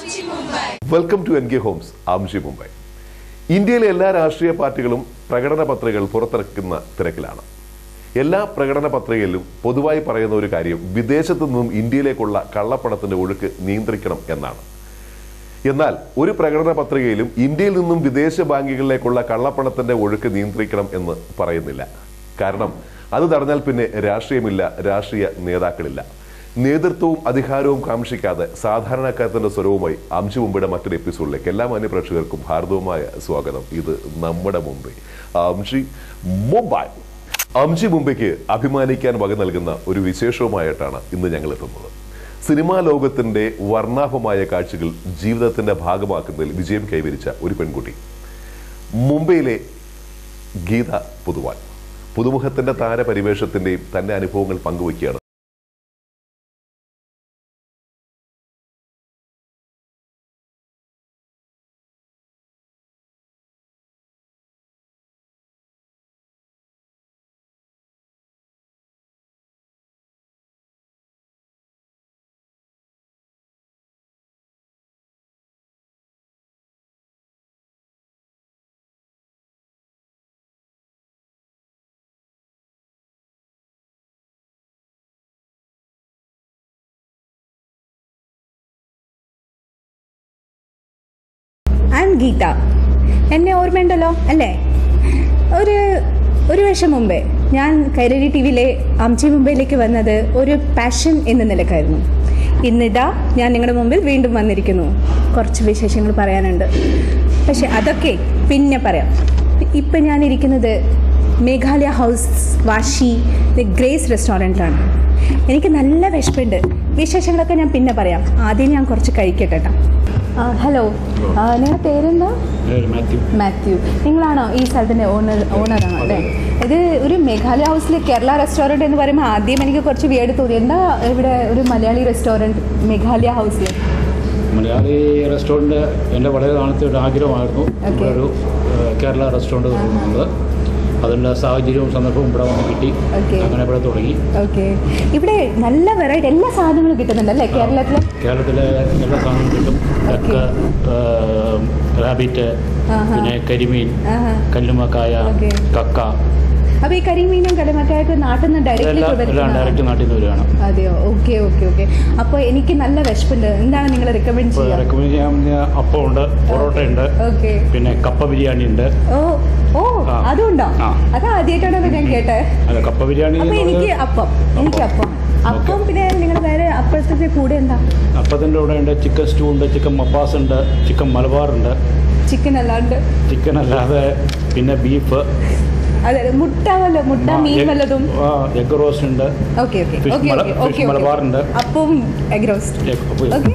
Welcome to N K homes Amchi Mumbai ഇന്ത്യയിലെ എല്ലാ രാഷ്ട്രീയ പാർട്ടികളും പ്രകടന പത്രികകൾ പുറത്തിറക്കുന്ന തിരക്കിലാണ് എല്ലാ പ്രകടന പത്രികയിലും പൊതുവായി പറയുന്ന ഒരു കാര്യം വിദേശത്തു നിന്നും ഇന്ത്യയിലേക്കുള്ള കള്ളപ്പണത്തിന്റെ ഒഴുക്ക് നിയന്ത്രിക്കണം എന്നാണ് എന്നാൽ ഒരു പ്രകടന പത്രികയിലും ഇന്ത്യയിൽ നിന്നും വിദേശ ബാങ്കുകളിലേക്കുള്ള കള്ളപ്പണത്തിന്റെ ഒഴുക്ക് നിയന്ത്രിക്കണം എന്ന് പറയുന്നില്ല കാരണം അത് തടഞ്ഞാൽ പിന്നെ രാഷ്ട്രീയമില്ല രാഷ്ട്രീയ നേതാക്കളില്ല നേതൃത്വവും അധികാരവും കാംക്ഷിക്കാതെ സാധാരണക്കാരത്തിന്റെ സ്വരവുമായി അംശി മുമ്പയുടെ മറ്റൊരു എപ്പിസോഡിലേക്ക് എല്ലാ മാന്യ പ്രേക്ഷകർക്കും ഹാർദവമായ സ്വാഗതം ഇത് നമ്മുടെ മുംബൈ അംശി മുംബൈ അംശി മുംബൈക്ക് അഭിമാനിക്കാൻ വക നൽകുന്ന ഒരു വിശേഷവുമായിട്ടാണ് ഇന്ന് ഞങ്ങൾ എത്തുന്നത് സിനിമാ ലോകത്തിന്റെ വർണ്ണാഭമായ കാഴ്ചകൾ ജീവിതത്തിന്റെ ഭാഗമാക്കുന്നതിൽ വിജയം കൈവരിച്ച ഒരു പെൺകുട്ടി മുംബൈയിലെ ഗീത പുതുവാൻ പുതുമുഖത്തിന്റെ താരപരിവേഷത്തിന്റെയും തന്റെ അനുഭവങ്ങൾ പങ്കുവയ്ക്കുകയാണ് ഐ എം ഗീത എന്നെ ഓർമ്മയുണ്ടല്ലോ അല്ലേ ഒരു ഒരു വർഷം മുമ്പേ ഞാൻ കൈരളി ടി വിയിലെ അംചി മുംബൈയിലേക്ക് വന്നത് ഒരു പാഷൻ എന്ന നിലക്കായിരുന്നു ഇന്നിതാ ഞാൻ നിങ്ങളുടെ മുമ്പിൽ വീണ്ടും വന്നിരിക്കുന്നു കുറച്ച് വിശേഷങ്ങൾ പറയാനുണ്ട് പക്ഷെ അതൊക്കെ പിന്നെ പറയാം ഇപ്പം ഞാൻ ഇരിക്കുന്നത് Meghalaya house Vashi the grace റെസ്റ്റോറൻറ്റിലാണ് എനിക്ക് നല്ല വിശപ്പുണ്ട് വിശേഷങ്ങളൊക്കെ ഞാൻ പിന്നെ പറയാം ആദ്യം ഞാൻ കുറച്ച് കഴിക്കട്ടെ കേട്ടോ ഹലോ നിങ്ങളുടെ പേരെന്താ പേര് മാത്യു മാത്യു നിങ്ങളാണോ ഈ സ്ഥലത്തിൻ്റെ ഓണർ ഓണറാണോ അല്ലേ ഇത് ഒരു മേഘാലയ ഹൗസിലെ കേരള റെസ്റ്റോറൻറ്റ് എന്ന് പറയുമ്പോൾ ആദ്യം എനിക്ക് കുറച്ച് വിയേഡ് തോന്നി എന്താ ഇവിടെ ഒരു മലയാളി റെസ്റ്റോറൻറ്റ് മേഘാലയ ഹൗസിൽ മലയാളി റെസ്റ്റോറൻറ്റ് എൻ്റെ വളരെ നാളത്തെ ഒരു ആഗ്രഹമായിരുന്നു ഇവിടെ ഒരു ഏഹ്, കേരള റെസ്റ്റോറൻറ്റ് തുടങ്ങുന്നത് അതിനുള്ള സാഹചര്യവും സന്ദർഭവും ഇവിടെ വന്ന് കിട്ടി Okay. അങ്ങനെ ഇവിടെ തുടങ്ങി ഓക്കെ ഇവിടെ നല്ല വെറൈറ്റി എല്ലാ സാധനങ്ങളും കിട്ടുന്നുണ്ട് അല്ലേ കേരളത്തിൽ കേരളത്തിലെ എല്ലാ സാധനവും കിട്ടും ചക്ക റാബിറ്റ് ആഹാ. പിന്നെ കരിമീൻ ആഹാ. കല്ലുമക്കായ Okay. കക്ക അപ്പോൾ ഈ കരിമീനും കടമക്കായൊക്കെ നാട്ടിൽ നിന്ന് ഡയറക്റ്റ്ലി ഇതെല്ലാം എല്ലാം ഡയറക്റ്റ് നാട്ടിൽ നിന്ന് വരികയാണ് അതെയോ ഓക്കെ ഓക്കെ ഓക്കെ അപ്പോൾ എനിക്ക് നല്ല വിശപ്പുണ്ട് എന്താണ് നിങ്ങൾ റെക്കമെൻഡ് ഇപ്പോൾ ചെയ്യുക റെക്കമെൻഡ് ചെയ്യാൻ പറ്റുന്ന അപ്പമുണ്ട് പൊറോട്ടയുണ്ട് ഓക്കെ പിന്നെ കപ്പ ബിരിയാണി ഉണ്ട് ഓ ഓ ആ. അതുണ്ടോ ആ. അത് ആദ്യമായിട്ടാണ് ഞാൻ കേട്ടെ അല്ല കപ്പ ബിരിയാണി അപ്പൊ എന്ന് എനിക്ക് പറഞ്ഞാൽ അപ്പം എനിക്ക് അപ്പം അപ്പം പിന്നെ നിങ്ങൾ വേറെ അപ്പോഴത്തെ കൂടെ എന്താ അപ്പത്തിൻ്റെ കൂടെ ഉണ്ട് ചിക്കൻ സ്റ്റൂ ഉണ്ട് ചിക്കൻ മപ്പാസ് ഉണ്ട് ചിക്കൻ മലബാർ ഉണ്ട് ചിക്കൻ അല്ലാണ്ട് ചിക്കൻ അല്ലാതെ പിന്നെ ബീഫ് അതെ മുട്ട വല്ല മുട്ട മീൻ വല്ലതും എഗ് റോസ്റ്റ് ഉണ്ട് ഓക്കെ ഓക്കെ Fish ഓക്കെ മല- ഓക്കെ fish ഓക്കെ മലബാർ ഉണ്ട്. അപ്പം എഗ് റോസ്റ്റ് egg- അപ്പോൾ ഓക്കെ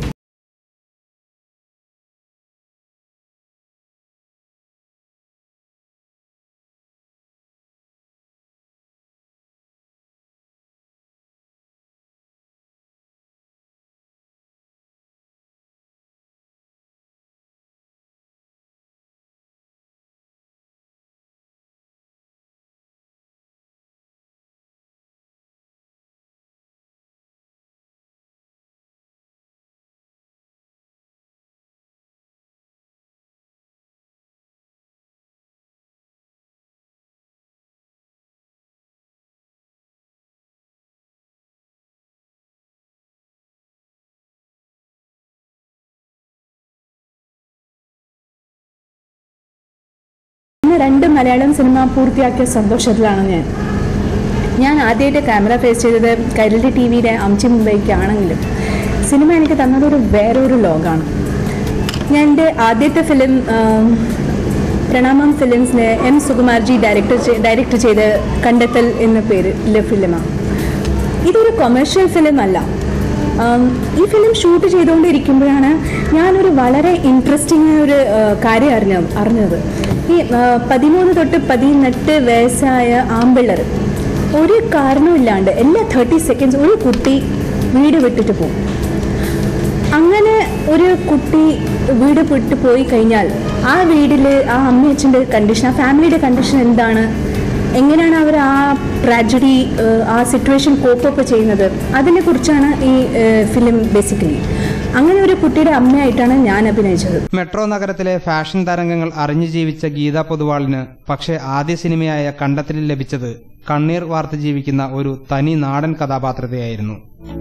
ഇന്ന് രണ്ട് മലയാളം സിനിമ പൂർത്തിയാക്കിയ സന്തോഷത്തിലാണ് ഞാൻ ഞാൻ ആദ്യമായിട്ട് ക്യാമറ ഫേസ് ചെയ്തത് കൈരളി ടി വിയുടെ അംചി മുംബൈക്കാണെങ്കിലും സിനിമ എനിക്ക് തന്നതൊരു വേറൊരു ലോകമാണ് ഞാൻ എൻ്റെ ആദ്യത്തെ ഫിലിം പ്രണാമം ഫിലിംസിന് എം സുകുമാർജി ഡയറക്ടർ ഡയറക്ടർ ചെയ്ത കണ്ടെത്തൽ എന്ന പേരിലെ ഫിലിമാണ് ഇതൊരു കൊമേഴ്ഷ്യൽ ഫിലിം അല്ല ആം, ഈ ഫിലിം ഷൂട്ട് ചെയ്തുകൊണ്ടിരിക്കുമ്പോഴാണ് ഞാനൊരു വളരെ ഇൻട്രസ്റ്റിംഗ് ആയ ഒരു ആ, കാര്യം അറിഞ്ഞ അറിഞ്ഞത് ഈ ആ, പതിമൂന്ന് തൊട്ട് പതിനെട്ട് വയസ്സായ ആമ്പിള്ളർ ഒരു കാരണമില്ലാണ്ട് എല്ലാ തേർട്ടി സെക്കൻഡ്സ് ഒരു കുട്ടി വീട് വിട്ടിട്ട് പോകും അങ്ങനെ ഒരു കുട്ടി വീട് വിട്ട് പോയി കഴിഞ്ഞാൽ ആ വീട്ടിൽ ആ അമ്മയച്ഛൻ്റെ കണ്ടീഷൻ ആ ഫാമിലിയുടെ കണ്ടീഷൻ എന്താണ് എങ്ങനെയാണ് അവർ ആ ട്രാജഡി ആ സിറ്റുവേഷൻ കോപ്പപ്പ് ചെയ്യുന്നത് അതിനെക്കുറിച്ചാണ് ഈ ഫിലിം ബേസിക്കലി അങ്ങനെ ഒരു കുട്ടിയുടെ അമ്മയായിട്ടാണ് ഞാൻ അഭിനയിച്ചത് മെട്രോ നഗരത്തിലെ ഫാഷൻ തരംഗങ്ങൾ അറിഞ്ഞു ജീവിച്ച ഗീത പൊതുവാളിന് പക്ഷേ ആദ്യ സിനിമയായ കണ്ടെത്തലിൽ ലഭിച്ചത് കണ്ണീർ വാർത്ത് ജീവിക്കുന്ന ഒരു തനി നാടൻ കഥാപാത്രത്തെയായിരുന്നു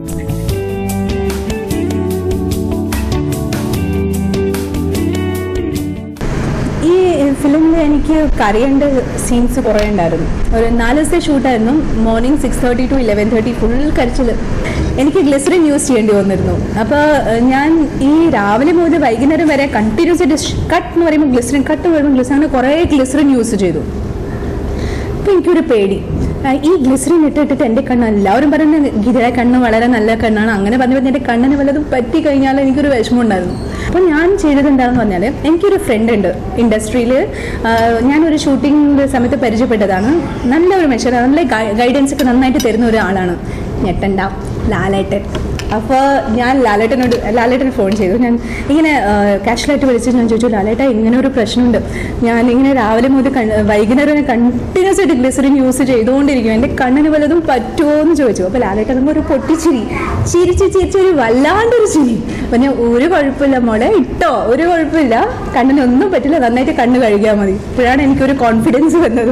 ഈ ഫിലിമിൽ എനിക്ക് കരയേണ്ട സീൻസ് കുറേ ഉണ്ടായിരുന്നു ഒരു നാല് ദിവസത്തെ ഷൂട്ടായിരുന്നു morning six thirty to eleven thirty full കരച്ചിൽ എനിക്ക് ഗ്ലിസറിൻ യൂസ് ചെയ്യേണ്ടി വന്നിരുന്നു അപ്പോൾ ഞാൻ ഈ രാവിലെ മുതൽ വൈകുന്നേരം വരെ കണ്ടിന്യൂസ് ആയിട്ട് കട്ട് എന്ന് പറയുമ്പോൾ ഗ്ലിസറിൻ കട്ട് പറയുമ്പോൾ ഗ്ലിസറിൻ അങ്ങനെ കുറേ ഗ്ലിസറിൻ യൂസ് ചെയ്തു അപ്പോൾ എനിക്കൊരു പേടി ആ, ഈ ഗ്ലിസറിൻ ഇട്ടിട്ടിട്ട് എൻ്റെ കണ്ണ് എല്ലാവരും പറയുന്നത് ഗീതയുടെ കണ്ണ് വളരെ നല്ല കണ്ണാണ് അങ്ങനെ പറഞ്ഞു പറഞ്ഞ് എൻ്റെ കണ്ണിന് വല്ലതും പറ്റി കഴിഞ്ഞാൽ എനിക്കൊരു വിഷമം ഉണ്ടായിരുന്നു അപ്പോൾ ഞാൻ ചെയ്തത് എന്താണെന്ന് പറഞ്ഞാൽ എനിക്കൊരു ഫ്രണ്ട് ഉണ്ട് ഇൻഡസ്ട്രിയിൽ ഞാനൊരു ഷൂട്ടിംഗ് സമയത്ത് പരിചയപ്പെട്ടതാണ് നല്ലൊരു മനുഷ്യൻ നല്ല ഗൈഡൻസ് ഒക്കെ നന്നായിട്ട് തരുന്ന ഒരാളാണ് ഞെട്ടണ്ട ലാലേട്ടൻ അപ്പോൾ ഞാൻ ലാലേട്ടനോട് ലാലേട്ടന് ഫോൺ ചെയ്തു ഞാൻ ഇങ്ങനെ കാഷ്വലായിട്ട് വിളിച്ച് ഞാൻ ചോദിച്ചു ലാലേട്ട ഇങ്ങനെ ഒരു പ്രശ്നമുണ്ട് ഞാൻ ഇങ്ങനെ രാവിലെ മുതൽ കൺ- വൈകുന്നേരം വരെ കണ്ടിന്യൂസ് ആയിട്ട് ഗ്ലിസറിൻ യൂസ് ചെയ്തുകൊണ്ടിരിക്കും എൻ്റെ കണ്ണിന് വല്ലതും പറ്റുമോ എന്ന് ചോദിച്ചു അപ്പോൾ ലാലേട്ടൻ നമുക്ക് ഒരു പൊട്ടിച്ചിരി ചിരിച്ച് ചിരിച്ച് ഒരു വല്ലാണ്ടൊരു ചിരി അപ്പം ഞാൻ ഒരു കുഴപ്പമില്ല മോളെ ഇട്ടോ ഒരു കുഴപ്പമില്ല കണ്ണിനൊന്നും പറ്റില്ല നന്നായിട്ട് കണ്ണ് കഴുകിയാൽ മതി ഇപ്പോഴാണ് എനിക്കൊരു കോൺഫിഡൻസ് വന്നത്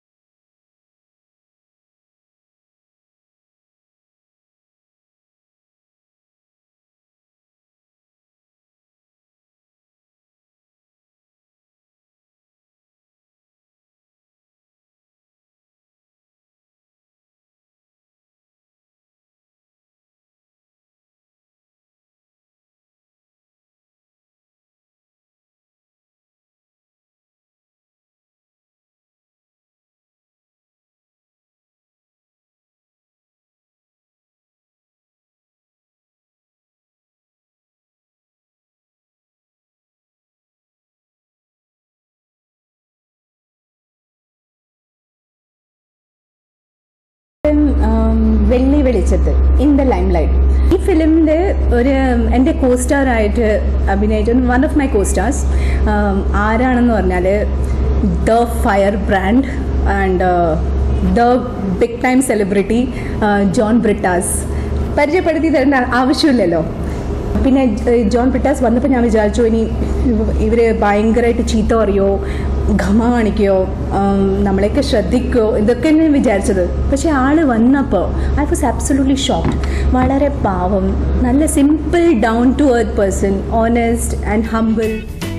ഉം, വെള്ളി വെളിച്ചത്ത് ഇൻ ദ ലൈം ലൈറ്റ് ഈ ഫിലിമിൻ്റെ ഒരു എൻ്റെ കോസ്റ്റാർ ആയിട്ട് അഭിനയിച്ച വൺ ഓഫ് മൈ കോസ്റ്റാർസ് ആരാണെന്ന് പറഞ്ഞാൽ the firebrand and the big time celebrity John Brittas പരിചയപ്പെടുത്തി തരേണ്ട ആവശ്യമില്ലല്ലോ പിന്നെ ഏഹ്, ജോൺ ബ്രിട്ടാസ് വന്നപ്പോൾ ഞാൻ വിചാരിച്ചു ഇനി ഇവർ ഭയങ്കരമായിട്ട് ചീത്ത പറയോ ഘമ കാണിക്കുകയോ ഉം, നമ്മളെയൊക്കെ ശ്രദ്ധിക്കുകയോ ഇതൊക്കെ ഞാൻ വിചാരിച്ചത് പക്ഷേ ആള് വന്നപ്പോൾ ഐ വാസ് ആബ്സൊല്യൂട്ട്ലി ഷോക്ഡ് വളരെ പാവം നല്ല simple down to earth person honest and humble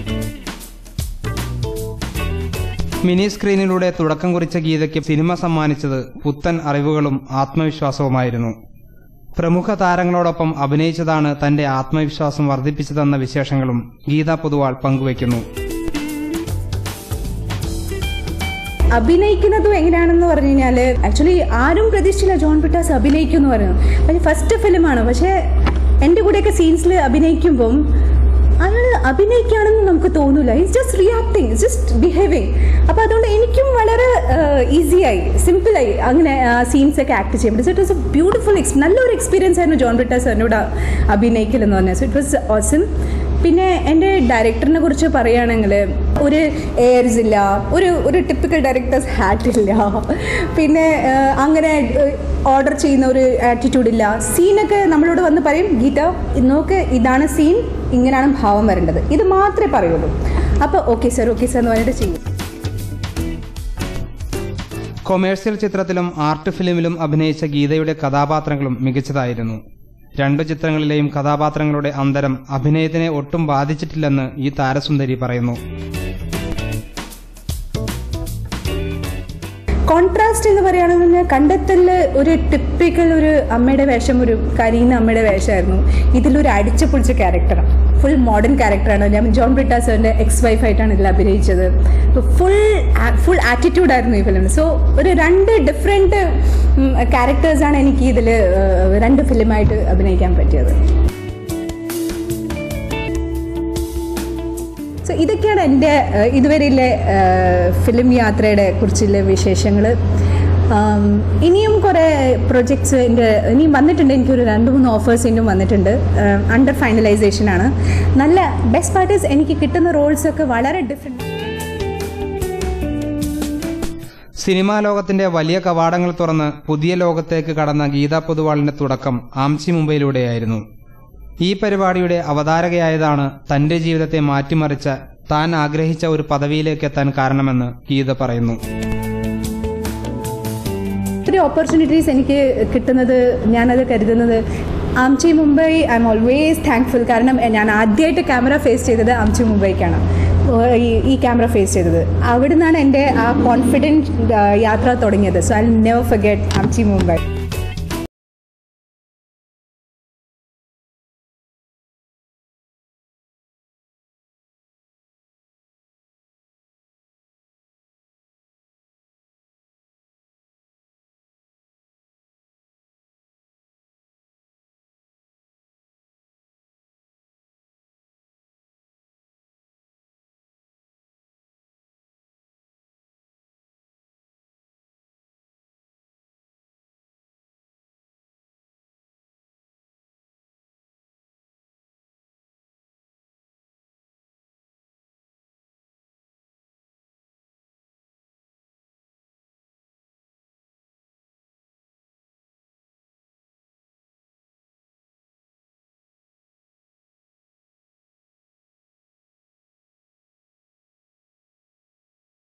mini സ്ക്രീനിലൂടെ തുടക്കം കുറിച്ച ഗീതയ്ക്ക് സിനിമ സമ്മാനിച്ചത് പുത്തൻ അറിവുകളും ആത്മവിശ്വാസവുമായിരുന്നു പ്രമുഖ താരങ്ങളോടൊപ്പം അഭിനയിച്ചതാണ് തന്റെ ആത്മവിശ്വാസം വർദ്ധിപ്പിച്ചതെന്ന വിശേഷങ്ങളും ഗീത പൊതുവാൾ പങ്കുവയ്ക്കുന്നു അഭിനയിക്കുന്നതും എങ്ങനെയാണെന്ന് പറഞ്ഞു കഴിഞ്ഞാൽ ആക്ച്വലി ആരും പ്രതീക്ഷിച്ചില്ല ജോൺ പിട്ടാസ് അഭിനയിക്കുമെന്ന് പറഞ്ഞു പക്ഷേ ഫസ്റ്റ് ഫിലിമാണ് പക്ഷേ എൻ്റെ കൂടെയൊക്കെ സീൻസിൽ അഭിനയിക്കുമ്പം അയാൾ അഭിനയിക്കുകയാണെന്ന് നമുക്ക് തോന്നില്ല it's just reacting just behaving അപ്പോൾ അതുകൊണ്ട് എനിക്കും വളരെ ഈസിയായി സിമ്പിളായി അങ്ങനെ സീൻസ് ഒക്കെ ആക്ട് ചെയ്യാൻ പറ്റും so it was a beautiful എക്സ് നല്ലൊരു എക്സ്പീരിയൻസ് ആയിരുന്നു ജോൺ ബ്രിട്ടാസ് എന്നോട് അഭിനയിക്കലെന്ന് പറഞ്ഞാൽ സോ ഇറ്റ് വാസ് ഓസം പിന്നെ എൻ്റെ ഡയറക്ടറിനെ കുറിച്ച് പറയുകയാണെങ്കിൽ ഒരു എയർസ് ഇല്ല ഒരു ഒരു ടിപ്പിക്കൽ ഡയറക്ടേഴ്സ് ഹാറ്റ് ഇല്ല പിന്നെ ആ, അങ്ങനെ ഓർഡർ ചെയ്യുന്ന ഒരു ആറ്റിറ്റ്യൂഡ് ഇല്ല സീനൊക്കെ നമ്മളോട് വന്ന് പറയും ഗീത നോക്ക് ഇതാണ് സീൻ ഇങ്ങനെയാണ് ഭാവം വരേണ്ടത് ഇത് മാത്രമേ പറയുള്ളൂ അപ്പോൾ ഓക്കെ സർ ഓക്കെ സർ എന്ന് പറഞ്ഞിട്ട് ചെയ്യും കൊമേഴ്സ്യൽ ചിത്രത്തിലും ആർട്ട് ഫിലിമിലും അഭിനയിച്ച ഗീതയുടെ കഥാപാത്രങ്ങളും മികച്ചതായിരുന്നു രണ്ടു ചിത്രങ്ങളിലെയും കഥാപാത്രങ്ങളുടെ അന്തരം അഭിനയത്തിനെ ഒട്ടും ബാധിച്ചിട്ടില്ലെന്ന് ഈ താരസുന്ദരി പറയുന്നു കോൺട്രാസ്റ്റ് എന്ന് പറയുകയാണെന്ന് കണ്ടെത്തലിൽ ഒരു ടിപ്പിക്കൽ ഒരു അമ്മയുടെ വേഷം ഒരു കരീന അമ്മയുടെ വേഷമായിരുന്നു ഇതിലൊരു അടിച്ചു പൊളിച്ച ക്യാരക്ടറാണ് ഫുൾ മോഡേൺ ക്യാരക്ടറാണ് ഞാൻ ജോൺ ബ്രിട്ടാ സാറിൻ്റെ എക്സ് വൈഫ് ആയിട്ടാണ് ഇതിൽ അഭിനയിച്ചത് ഫുൾ ഫുൾ ആറ്റിറ്റ്യൂഡ് ആയിരുന്നു ഈ ഫിലിം സോ ഒരു രണ്ട് ഡിഫറെൻറ്റ് ക്യാരക്ടേഴ്സാണ് എനിക്ക് ഇതിൽ രണ്ട് ഫിലിമായിട്ട് അഭിനയിക്കാൻ പറ്റിയത് സോ ഇതൊക്കെയാണ് എൻ്റെ ഏഹ്, ഇതുവരെയുള്ള ഫിലിം യാത്രയുടെ കുറിച്ചുള്ള വിശേഷങ്ങൾ ഇനിയും കുറേ പ്രൊജക്ട്സ് എൻ്റെ ഇനിയും വന്നിട്ടുണ്ട് എനിക്കൊരു രണ്ട് മൂന്ന് ഓഫേഴ്സ് ഇനിയും വന്നിട്ടുണ്ട് അണ്ടർ ഫൈനലൈസേഷനാണ് നല്ല ബെസ്റ്റ് പാർട്ടീസ് എനിക്ക് കിട്ടുന്ന റോൾസൊക്കെ വളരെ ഡിഫറെൻറ്റ് സിനിമാ ലോകത്തിന്റെ വലിയ കവാടങ്ങൾ തുറന്ന് പുതിയ ലോകത്തേക്ക് കടന്ന ഗീതാ പൊതുവാളിന്റെ തുടക്കം ആംചി മുംബൈയിലൂടെയായിരുന്നു ഈ പരിപാടിയുടെ അവതാരകയായതാണ് തന്റെ ജീവിതത്തെ മാറ്റിമറിച്ച താൻ ആഗ്രഹിച്ച ഒരു പദവിയിലേക്ക് എത്താൻ കാരണമെന്ന് ഗീത പറയുന്നു ഒത്തിരി ഓപ്പർച്യൂണിറ്റീസ് എനിക്ക് കിട്ടുന്നത് ഞാനത് കരുതുന്നത് Amchi Mumbai I am always thankful കാരണം ഞാൻ ആദ്യമായിട്ട് ക്യാമറ ഫേസ് ചെയ്തത് ആംചി മുംബൈക്കാണ് ഏഹ് ഈ ഈ ക്യാമറ ഫേസ് ചെയ്തത് അവിടെ നിന്നാണ് എൻ്റെ ആ കോൺഫിഡൻറ്റ് യാത്ര തുടങ്ങിയത് so I never forget Amchi Mumbai